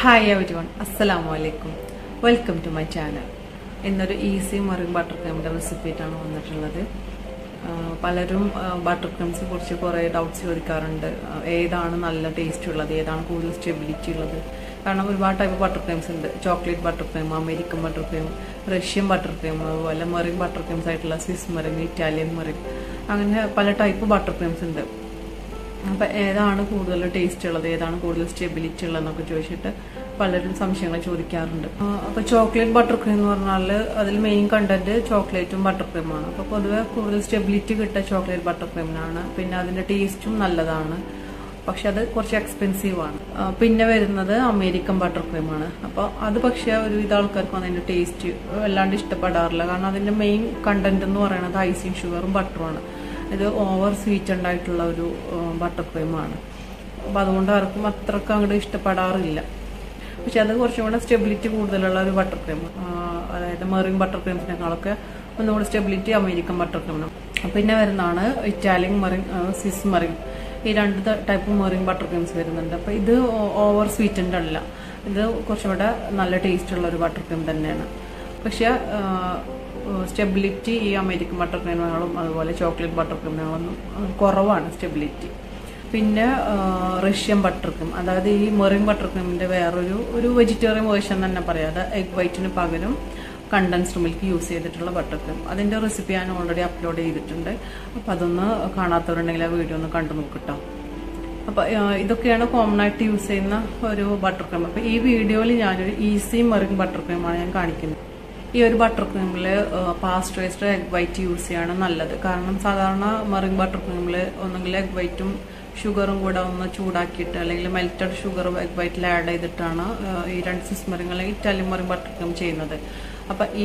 hi every everyone അസ്സലാമു അലൈക്കും welcome to my channel ഇന്നൊരു ഈസി മറിൻ ബട്ടർ ക്രീമിൻ്റെ റെസിപ്പിയായിട്ടാണ് വന്നിട്ടുള്ളത് ആ, പലരും ബട്ടർ ക്രീംസിനെ കുറിച്ച് കുറേ ഡൗട്ട്സ് ചോദിക്കാറുണ്ട് ആ, ഏതാണ് നല്ല ടേസ്റ്റ് ഉള്ളത് ഏതാണ് കൂടുതൽ സ്റ്റെബിലിറ്റി ഉള്ളത് കാരണം ഒരുപാട് ടൈപ്പ് ബട്ടർ ക്രീംസ് ഉണ്ട് chocolate butter cream American butter cream Russian butter cream അതുപോലെ മെറിൻ ബട്ടർ ക്രീംസ് ആയിട്ടുള്ള സ്വിസ് മെറിൻ ഇറ്റാലിയൻ മെറിൻ അങ്ങനെ പല ടൈപ്പ് ബട്ടർ ക്രീംസ് ഉണ്ട് അപ്പൊ ഏതാണ് കൂടുതൽ ടേസ്റ്റ് ഉള്ളത് ഏതാണ് കൂടുതൽ സ്റ്റെബിലിറ്റി ഉള്ളതെന്നൊക്കെ ചോദിച്ചിട്ട് പലരും സംശയങ്ങൾ ചോദിക്കാറുണ്ട് ആ, അപ്പൊ ചോക്ലേറ്റ് ബട്ടർ ക്രീം എന്ന് പറഞ്ഞാൽ അതിൽ മെയിൻ കണ്ടന്റ് ചോക്ലേറ്റും ബട്ടർ ക്രീമാണ് അപ്പൊ പൊതുവെ കൂടുതൽ സ്റ്റെബിലിറ്റി കിട്ടുക ചോക്ലേറ്റ് ബട്ടർ ക്രീമിനാണ് പിന്നെ അതിന്റെ ടേസ്റ്റും നല്ലതാണ് പക്ഷെ അത് കുറച്ച് എക്സ്പെൻസീവ് ആണ് ആ, പിന്നെ വരുന്നത് അമേരിക്കൻ ബട്ടർ ക്രീമാണ് അപ്പോൾ അത് പക്ഷേ ഒരുവിധ ആൾക്കാർക്കും അതിന്റെ ടേസ്റ്റ് വല്ലാണ്ട് ഇഷ്ടപ്പെടാറില്ല കാരണം അതിന്റെ മെയിൻ കണ്ടന്റ് എന്ന് പറയുന്നത് ഐസിങ് ഷുഗറും ബട്ടറുമാണ് ഇത് ഓവർ സ്വീറ്റ് ഉണ്ടായിട്ടുള്ള ഒരു ബട്ടർ ക്രീമാണ് അപ്പം അതുകൊണ്ട് ആർക്കും അത്രക്ക് അങ്ങോട്ട് ഇഷ്ടപ്പെടാറില്ല പക്ഷെ അത് കുറച്ചും കൂടെ സ്റ്റെബിലിറ്റി കൂടുതലുള്ള ഒരു ബട്ടർ ക്രീം അതായത് മെറിൻ ബട്ടർ ക്രീംസിനേക്കാളൊക്കെ ഒന്നുകൂടി സ്റ്റെബിലിറ്റി അമേരിക്കൻ ബട്ടർ ക്രീമിനാണ് പിന്നെ വരുന്നതാണ് ഇറ്റാലിയൻ മെറിൻ സിസ് മെറിൻ ഈ രണ്ട് ടൈപ്പ് മെറിൻ ബട്ടർ ക്രീംസ് വരുന്നുണ്ട് അപ്പോൾ ഇത് ഓവർ സ്വീറ്റൻഡ് അല്ല ഇത് കുറച്ചും കൂടെ നല്ല ടേസ്റ്റ് ഉള്ള ഒരു ബട്ടർ ക്രീം തന്നെയാണ് പക്ഷെ സ്റ്റെബിലിറ്റി ഈ അമേരിക്കൻ ബട്ടർ ക്രീമുകളും അതുപോലെ ചോക്ലേറ്റ് ബട്ടർ ക്രീമുകളൊന്നും കുറവാണ് സ്റ്റെബിലിറ്റി പിന്നെ ആ, റഷ്യൻ ബട്ടർ ക്രീം അതായത് ഈ മെറിൻ ബട്ടർ ക്രീമിന്റെ വേറൊരു ഒരു വെജിറ്റേറിയൻ വേർഷൻ തന്നെ പറയാതെ എഗ് വൈറ്റിന് പകരം കണ്ടൻസ്ഡ് മിൽക്ക് യൂസ് ചെയ്തിട്ടുള്ള ബട്ടർ ക്രീം അതിന്റെ റെസിപ്പി ഞാൻ ഓൾറെഡി അപ്ലോഡ് ചെയ്തിട്ടുണ്ട് അപ്പം അതൊന്ന് കാണാത്തവരുണ്ടെങ്കിൽ ആ വീഡിയോ ഒന്ന് കണ്ടു നോക്കട്ടോ അപ്പൊ ആ, ഇതൊക്കെയാണ് കോമൺ ആയിട്ട് യൂസ് ചെയ്യുന്ന ഒരു ബട്ടർ ക്രീം അപ്പൊ ഈ വീഡിയോയിൽ ഞാനൊരു ഈസി മെറിൻ ബട്ടർ ക്രീമാണ് ഞാൻ കാണിക്കുന്നത് ഈ ഒരു ബട്ടർ ക്രീമിൽ പാസ്ചറൈസ്ഡ് എഗ് വൈറ്റ് യൂസ് ചെയ്യാണ് നല്ലത് കാരണം സാധാരണ മെറിൻ ബട്ടർ ക്രീമിൽ ഒന്നെങ്കിൽ എഗ് വൈറ്റും ഷുഗറും കൂടെ ഒന്ന് ചൂടാക്കിയിട്ട് അല്ലെങ്കിൽ മെൽറ്റഡ് ഷുഗർ എഗ് വൈറ്റിൽ ആഡ് ചെയ്തിട്ടാണ് ആ, ഈ രണ്ട് സിസ് മെറിൻ അല്ലെങ്കിൽ ഇറ്റാലിയൻ മെറിൻ ബട്ടർ ക്രീം ചെയ്യുന്നത് അപ്പൊ ഈ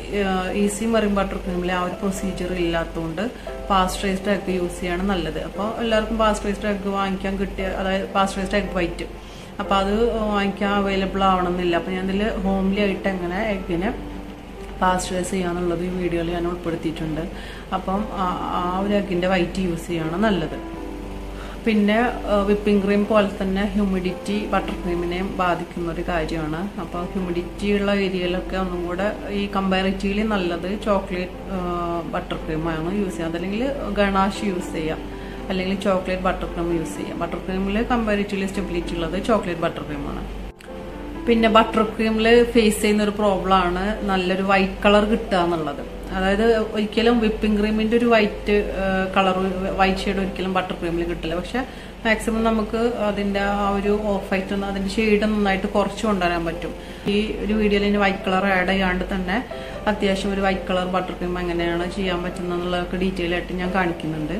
ഈസി മെറിൻ ബട്ടർ ക്രീമിൽ ആ ഒരു പ്രൊസീജിയർ ഇല്ലാത്തതുകൊണ്ട് പാസ്ചറൈസ്ഡ് എഗ് യൂസ് ചെയ്യാണ് നല്ലത് അപ്പോൾ എല്ലാവർക്കും പാസ്ചറൈസ്ഡ് എഗ് വാങ്ങിക്കാൻ കിട്ടിയ അതായത് പാസ്ചറൈസ്ഡ് എഗ് വൈറ്റ് അപ്പോൾ അത് വാങ്ങിക്കാൻ അവൈലബിൾ ആവണമെന്നില്ല അപ്പോൾ ഞാൻ ഇതിൽ ഹോംലി ആയിട്ട് എങ്ങനെ എഗ്ഗിനെ പാസ്ചറൈസ് ചെയ്യാന്നുള്ളത് ഈ വീഡിയോയിൽ ഞാൻ ഉൾപ്പെടുത്തിയിട്ടുണ്ട് അപ്പം ആ- ആ ഒരു എഗ്ഗിൻ്റെ വൈറ്റ് യൂസ് ചെയ്യാണ് നല്ലത് പിന്നെ വിപ്പിംഗ് ക്രീം പോലെ തന്നെ ഹ്യൂമിഡിറ്റി ബട്ടർ ക്രീമിനെയും ബാധിക്കുന്ന ഒരു കാര്യമാണ് അപ്പോൾ ഹ്യൂമിഡിറ്റി ഉള്ള ഏരിയയിലൊക്കെ ഒന്നും കൂടെ ഈ കമ്പാരിറ്റീവ്ലി നല്ലത് ചോക്ലേറ്റ് ബട്ടർ ക്രീമാണ് യൂസ് ചെയ്യുക അതല്ലെങ്കിൽ ഗണാഷ് യൂസ് ചെയ്യാം അല്ലെങ്കിൽ ചോക്ലേറ്റ് ബട്ടർ ക്രീം യൂസ് ചെയ്യാം ബട്ടർ ക്രീമിൽ കമ്പാരിറ്റീവ്ലി സ്റ്റെബിലിറ്റി ഉള്ളത് ചോക്ലേറ്റ് ബട്ടർ ക്രീമാണ് പിന്നെ ബട്ടർ ക്രീമിൽ ഫേസ് ചെയ്യുന്ന ഒരു പ്രോബ്ലം ആണ് നല്ലൊരു വൈറ്റ് കളർ കിട്ടുക എന്നുള്ളത് അതായത് ഒരിക്കലും വിപ്പിംഗ് ക്രീമിന്റെ ഒരു വൈറ്റ് കളർ വൈറ്റ് ഷെയ്ഡ് ഒരിക്കലും ബട്ടർ ക്രീമിൽ കിട്ടില്ല പക്ഷെ മാക്സിമം നമുക്ക് അതിന്റെ ആ ഒരു ഓഫ് വൈറ്റ് അതിന്റെ ഷെയ്ഡ് നന്നായിട്ട് കുറച്ച് കൊണ്ടുവരാൻ പറ്റും ഈ ഒരു വീഡിയോയിൽ ഇനി വൈറ്റ് കളർ ആഡ് ചെയ്യാണ്ട് തന്നെ അത്യാവശ്യം ഒരു വൈറ്റ് കളർ ബട്ടർ ക്രീം എങ്ങനെയാണ് ചെയ്യാൻ പറ്റുന്നതെന്നുള്ളതൊക്കെ ഡീറ്റെയിൽ ആയിട്ട് ഞാൻ കാണിക്കുന്നുണ്ട്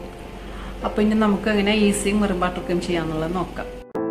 അപ്പൊ ഇനി നമുക്ക് എങ്ങനെ ഈസി മെറിൻ ബട്ടർ ക്രീം ചെയ്യാന്നുള്ളത് നോക്കാം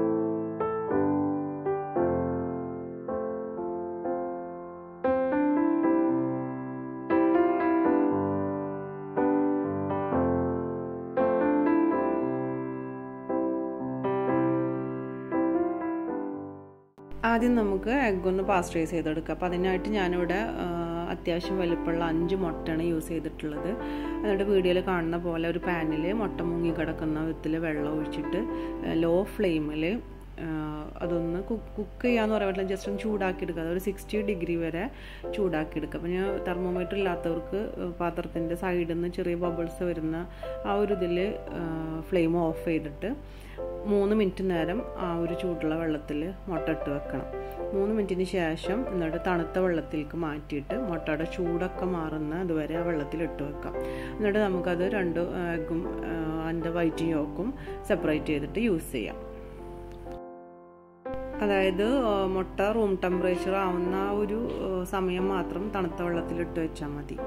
ആദ്യം നമുക്ക് എഗ് ഒന്ന് പാസ്ചറൈസ് ചെയ്തെടുക്കാം അപ്പോൾ അതിനായിട്ട് ഞാനിവിടെ ആ, അത്യാവശ്യം വലുപ്പമുള്ള അഞ്ച് മുട്ടയാണ് യൂസ് ചെയ്തിട്ടുള്ളത് എന്നിട്ട് വീഡിയോയിൽ കാണുന്ന പോലെ ഒരു പാനിൽ മുട്ട മുങ്ങി കിടക്കുന്ന വിധത്തിൽ വെള്ളം ഒഴിച്ചിട്ട് ലോ ഫ്ലെയിമിൽ അതൊന്ന് കുക്ക് കുക്ക് ചെയ്യാന്ന് പറയാൻ പറ്റില്ല ജസ്റ്റ് ഒന്ന് ചൂടാക്കി എടുക്കുക അതൊരു സിക്സ്റ്റി ഡിഗ്രി വരെ ചൂടാക്കി എടുക്കുക അപ്പോൾ ഞാൻ തെർമോമീറ്റർ ഇല്ലാത്തവർക്ക് പാത്രത്തിൻ്റെ സൈഡിൽ നിന്ന് ചെറിയ ബബിൾസ് വരുന്ന ആ ഒരു ഇതിൽ ഫ്ലെയിം ഓഫ് ചെയ്തിട്ട് മൂന്ന് മിനിറ്റ് നേരം ആ ഒരു ചൂടുള്ള വെള്ളത്തിൽ മുട്ട ഇട്ട് വെക്കണം മൂന്ന് മിനിറ്റിന് ശേഷം എന്നിട്ട് തണുത്ത വെള്ളത്തിലേക്ക് മാറ്റിയിട്ട് മുട്ടയുടെ ചൂടൊക്കെ മാറുന്ന അതുവരെ ആ വെള്ളത്തിൽ ഇട്ട് വെക്കാം എന്നിട്ട് നമുക്കത് രണ്ട് എഗ്ഗും അതിൻ്റെ വൈറ്റ് യോക്കും സെപ്പറേറ്റ് ചെയ്തിട്ട് യൂസ് ചെയ്യാം അതായത് ആ, മുട്ട റൂം ടെമ്പറേച്ചർ ആവുന്ന ആ ഒരു ആ, സമയം മാത്രം തണുത്ത വെള്ളത്തിൽ ഇട്ട് വെച്ചാൽ മതി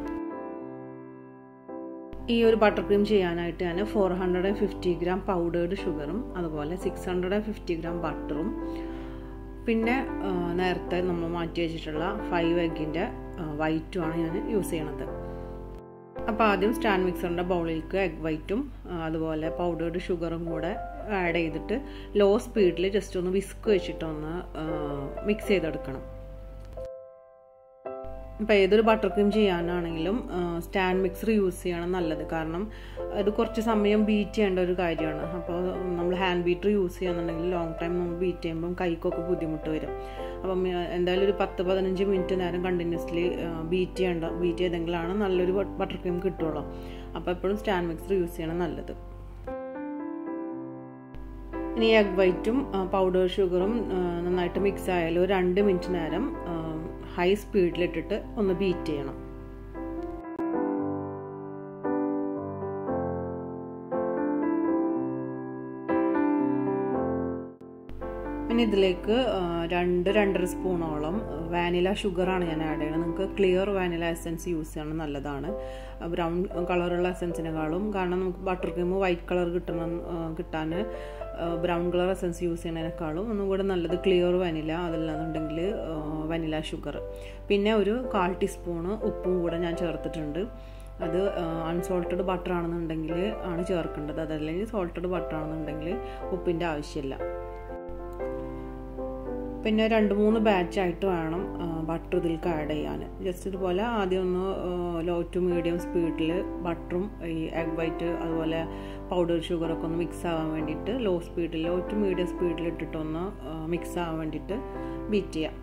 ഈ ഒരു ബട്ടർ ക്രീം ചെയ്യാനായിട്ട് ഞാൻ four hundred and fifty gram powdered ഷുഗറും അതുപോലെ six hundred and fifty gram ബട്ടറും പിന്നെ ആ, നേരത്തെ നമ്മൾ മാറ്റി വെച്ചിട്ടുള്ള ഫൈവ് എഗ്ഗിൻ്റെ വൈറ്റുമാണ് ഞാൻ യൂസ് ചെയ്യണത് അപ്പോൾ ആദ്യം സ്റ്റാൻഡ് മിക്സറിൻ്റെ ബൗളിലേക്ക് എഗ് വൈറ്റും അതുപോലെ പൗഡേർഡ് ഷുഗറും കൂടെ ആഡ് ചെയ്തിട്ട് ലോ സ്പീഡിൽ ജസ്റ്റ് ഒന്ന് വിസ്ക് വെച്ചിട്ടൊന്ന് മിക്സ് ചെയ്തെടുക്കണം ഇപ്പോൾ ഏതൊരു ബട്ടർ ക്രീം ചെയ്യാനാണെങ്കിലും സ്റ്റാൻഡ് മിക്സർ യൂസ് ചെയ്യണം നല്ലത് കാരണം ഇത് കുറച്ച് സമയം ബീറ്റ് ചെയ്യേണ്ട ഒരു കാര്യമാണ് അപ്പോൾ നമ്മൾ ഹാൻഡ് ബീറ്റർ യൂസ് ചെയ്യുകയാണെന്നുണ്ടെങ്കിൽ ലോങ് ടൈം നമ്മൾ ബീറ്റ് ചെയ്യുമ്പം കൈക്കൊക്കെ ബുദ്ധിമുട്ട് വരും അപ്പം എന്തായാലും ഒരു പത്ത് പതിനഞ്ച് മിനിറ്റ് നേരം കണ്ടിന്യൂസ്ലി ബീറ്റ് ചെയ്യേണ്ട ബീറ്റ് ചെയ്തെങ്കിലാണ് നല്ലൊരു ബട്ടർ ക്രീം കിട്ടുള്ളൂ അപ്പോൾ എപ്പോഴും സ്റ്റാൻഡ് മിക്സർ യൂസ് ചെയ്യണം നല്ലത് ഇനി എഗ് വൈറ്റും പൗഡർ ഷുഗറും നന്നായിട്ട് മിക്സ് ആയാലും ഒരു രണ്ട് മിനിറ്റ് നേരം ഹൈ സ്പീഡിലിട്ടിട്ട് ഒന്ന് ബീറ്റ് ചെയ്യണം പിന്നെ ഇതിലേക്ക് രണ്ട് രണ്ടര സ്പൂണോളം വാനില ഷുഗറാണ് ഞാൻ ആഡ് ചെയ്യണം നിങ്ങൾക്ക് ക്ലിയർ വാനില എസൻസ് യൂസ് ചെയ്യണം നല്ലതാണ് ബ്രൗൺ കളറുള്ള എസൻസിനെക്കാളും കാരണം നമുക്ക് ബട്ടർ ക്രീം വൈറ്റ് കളർ കിട്ടണം കിട്ടാൻ ബ്രൗൺ കളർ എസൻസ് യൂസ് ചെയ്യുന്നതിനേക്കാളും ഒന്നും കൂടെ നല്ലത് ക്ലിയർ വാനില അതല്ലാന്നുണ്ടെങ്കിൽ വാനില ഷുഗർ പിന്നെ ഒരു കാൽ ടീസ്പൂണ് ഉപ്പും കൂടെ ഞാൻ ചേർത്തിട്ടുണ്ട് അത് അൺസോൾട്ടഡ് ബട്ടർ ആണെന്നുണ്ടെങ്കിൽ ആണ് ചേർക്കേണ്ടത് അതല്ലെങ്കിൽ സോൾട്ടഡ് ബട്ടർ ആണെന്നുണ്ടെങ്കിൽ ഉപ്പിൻ്റെ ആവശ്യമില്ല പിന്നെ രണ്ട് മൂന്ന് ബാച്ചായിട്ട് വേണം ബട്ടർ ഇതിലേക്ക് ആഡ് ചെയ്യാൻ ജസ്റ്റ് ഇതുപോലെ ആദ്യം ഒന്ന് ലോ ടു മീഡിയം സ്പീഡിൽ ബട്ടറും ഈ എഗ് വൈറ്റ് അതുപോലെ പൗഡർ ഷുഗറൊക്കെ ഒന്ന് മിക്സ് ആവാൻ വേണ്ടിയിട്ട് ലോ സ്പീഡിൽ ലോ ടു മീഡിയം സ്പീഡിൽ ഇട്ടിട്ടൊന്ന് മിക്സ് ആവാൻ വേണ്ടിയിട്ട് ബീറ്റ് ചെയ്യാം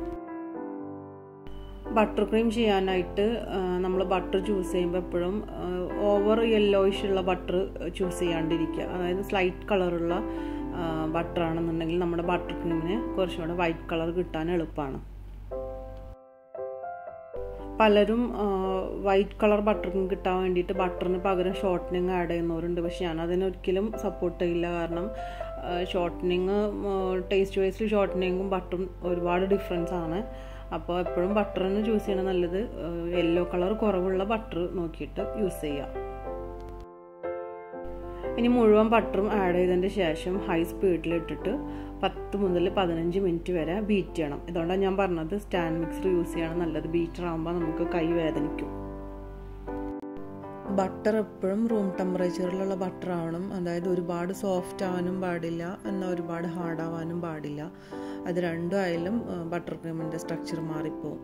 ബട്ടർ ക്രീം ചെയ്യാനായിട്ട് നമ്മൾ ബട്ടർ ചൂസ് ചെയ്യുമ്പോൾ എപ്പോഴും ഓവർ യെല്ലോയിഷ് ഉള്ള ബട്ടർ ചൂസ് ചെയ്യാണ്ടിരിക്കുക അതായത് സ്ലൈറ്റ് കളറുള്ള ബട്ടർ ആണെന്നുണ്ടെങ്കിൽ നമ്മുടെ ബട്ടർ ക്രീമിന് കുറച്ചും കൂടെ വൈറ്റ് കളർ കിട്ടാൻ എളുപ്പമാണ് പലരും വൈറ്റ് കളർ ബട്ടർ ക്രീം കിട്ടാൻ വേണ്ടിയിട്ട് ബട്ടറിന് പകരം ഷോർട്ടനിങ് ആഡ് ചെയ്യുന്നവരുണ്ട് പക്ഷെ ഞാൻ അതിനൊരിക്കലും സപ്പോർട്ട് ചെയ്യില്ല കാരണം ഷോർട്ടനിങ് ടേസ്റ്റ് വൈസിൽ ഷോർട്ടനിങ്ങും ബട്ടറും ഒരുപാട് ഡിഫറൻസ് ആണ് അപ്പോൾ എപ്പോഴും ബട്ടറിന് ചൂസ് ചെയ്യണത് നല്ലത് യെല്ലോ കളർ കുറവുള്ള ബട്ടർ നോക്കിയിട്ട് യൂസ് ചെയ്യുക ഇനി മുഴുവൻ ബട്ടറും ആഡ് ചെയ്തതിൻ്റെ ശേഷം ഹൈ സ്പീഡിൽ ഇട്ടിട്ട് പത്ത് മുതൽ പതിനഞ്ച് മിനിറ്റ് വരെ ബീറ്റ് ചെയ്യണം ഇതുകൊണ്ടാണ് ഞാൻ പറഞ്ഞത് സ്റ്റാൻഡ് മിക്സർ യൂസ് ചെയ്യണം നല്ലത് ബീറ്റർ ആകുമ്പോൾ നമുക്ക് കൈ വേദനിക്കും ബട്ടർ എപ്പോഴും റൂം ടെമ്പറേച്ചറിലുള്ള ബട്ടർ ആവണം അതായത് ഒരുപാട് സോഫ്റ്റ് ആവാനും പാടില്ല എന്നാൽ ഒരുപാട് ഹാർഡ് ആവാനും പാടില്ല അത് രണ്ടും ആയാലും ബട്ടർ ക്രീമിൻ്റെ സ്ട്രക്ചർ മാറിപ്പോവും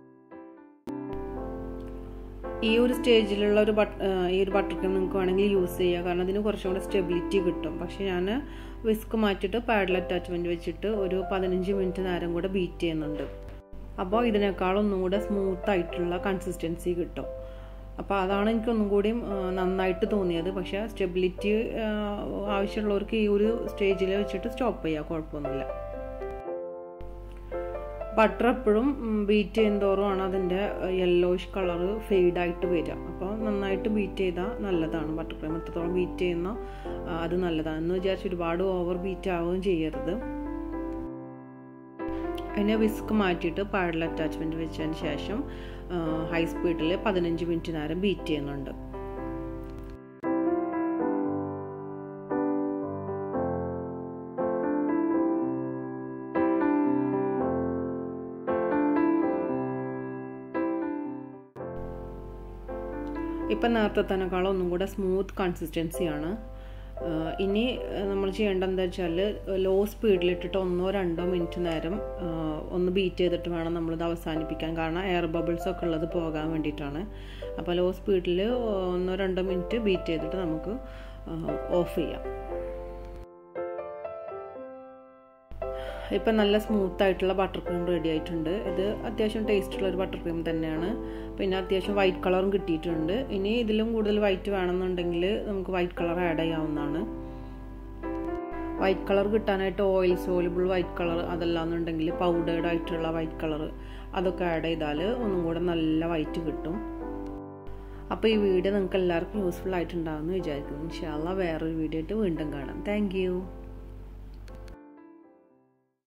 ഈ ഒരു സ്റ്റേജിലുള്ള ഒരു ബട്ട് ഈ ഒരു ബട്ടർ ക്രീം നിങ്ങൾക്ക് വേണമെങ്കിൽ യൂസ് ചെയ്യുക കാരണം അതിന് കുറച്ചും കൂടെ സ്റ്റെബിലിറ്റി കിട്ടും പക്ഷേ ഞാൻ വിസ്ക് മാറ്റിയിട്ട് പാഡൽ അറ്റാച്ച്മെൻറ്റ് വെച്ചിട്ട് ഒരു പതിനഞ്ച് മിനിറ്റ് നേരം കൂടെ ബീറ്റ് ചെയ്യുന്നുണ്ട് അപ്പോൾ ഇതിനേക്കാളും ഒന്നും കൂടെ സ്മൂത്ത് ആയിട്ടുള്ള കൺസിസ്റ്റൻസി കിട്ടും അപ്പോൾ അതാണ് എനിക്കൊന്നും കൂടിയും നന്നായിട്ട് തോന്നിയത് പക്ഷേ സ്റ്റെബിലിറ്റി ആവശ്യമുള്ളവർക്ക് ഈ ഒരു സ്റ്റേജിൽ വെച്ചിട്ട് സ്റ്റോപ്പ് ചെയ്യുക കുഴപ്പമൊന്നുമില്ല ബട്ടർ എപ്പോഴും ബീറ്റ് ചെയ്യുന്നതോറുമാണ് അതിൻ്റെ യെല്ലോയിഷ് കളർ ഫെയ്ഡായിട്ട് വരിക അപ്പോൾ നന്നായിട്ട് ബീറ്റ് ചെയ്താൽ നല്ലതാണ് ബട്ടർ ക്രീം എത്രത്തോളം ബീറ്റ് ചെയ്യുന്ന അത് നല്ലതാണ് എന്ന് വിചാരിച്ച് ഒരുപാട് ഓവർ ബീറ്റ് ആവുകയും ചെയ്യരുത് അതിനെ വിസ്ക് മാറ്റിയിട്ട് പാഡൽ അറ്റാച്ച്മെൻറ്റ് വെച്ചതിന് ശേഷം ഹൈ സ്പീഡിൽ പതിനഞ്ച് മിനിറ്റ് നേരം ബീറ്റ് ചെയ്യുന്നുണ്ട് ഇപ്പം നേരത്തെ തന്നെക്കാളും ഒന്നും കൂടെ സ്മൂത്ത് കൺസിസ്റ്റൻസിയാണ് ഇനി നമ്മൾ ചെയ്യേണ്ടത് എന്താ വെച്ചാൽ ലോ സ്പീഡിലിട്ടിട്ട് ഒന്നോ രണ്ടോ മിനിറ്റ് നേരം ഒന്ന് ബീറ്റ് ചെയ്തിട്ട് വേണം നമ്മളിത് അവസാനിപ്പിക്കാൻ കാരണം എയർ ബബിൾസ് ഒക്കെ ഉള്ളത് പോകാൻ വേണ്ടിയിട്ടാണ് അപ്പോൾ ലോ സ്പീഡിൽ ഒന്നോ രണ്ടോ മിനിറ്റ് ബീറ്റ് ചെയ്തിട്ട് നമുക്ക് ഓഫ് ചെയ്യാം ഇപ്പം നല്ല സ്മൂത്ത് ആയിട്ടുള്ള ബട്ടർ ക്രീം റെഡി ആയിട്ടുണ്ട് ഇത് അത്യാവശ്യം ടേസ്റ്റുള്ള ഒരു ബട്ടർ ക്രീം തന്നെയാണ് പിന്നെ അത്യാവശ്യം വൈറ്റ് കളറും കിട്ടിയിട്ടുണ്ട് ഇനി ഇതിലും കൂടുതൽ വൈറ്റ് വേണമെന്നുണ്ടെങ്കിൽ നമുക്ക് വൈറ്റ് കളർ ആഡ് ചെയ്യാവുന്നതാണ് വൈറ്റ് കളർ കിട്ടാനായിട്ട് ഓയിൽ സോലിബിൾ വൈറ്റ് കളർ അതല്ലാന്നുണ്ടെങ്കിൽ പൗഡേർഡ് ആയിട്ടുള്ള വൈറ്റ് കളർ അതൊക്കെ ആഡ് ചെയ്താൽ ഒന്നും കൂടെ നല്ല വൈറ്റ് കിട്ടും അപ്പോൾ ഈ വീഡിയോ നിങ്ങൾക്ക് എല്ലാവർക്കും യൂസ്ഫുൾ ആയിട്ടുണ്ടാകുമെന്ന് വിചാരിക്കുന്നു ഇൻഷാല്ല വേറൊരു വീഡിയോ ആയിട്ട് വീണ്ടും കാണാം താങ്ക്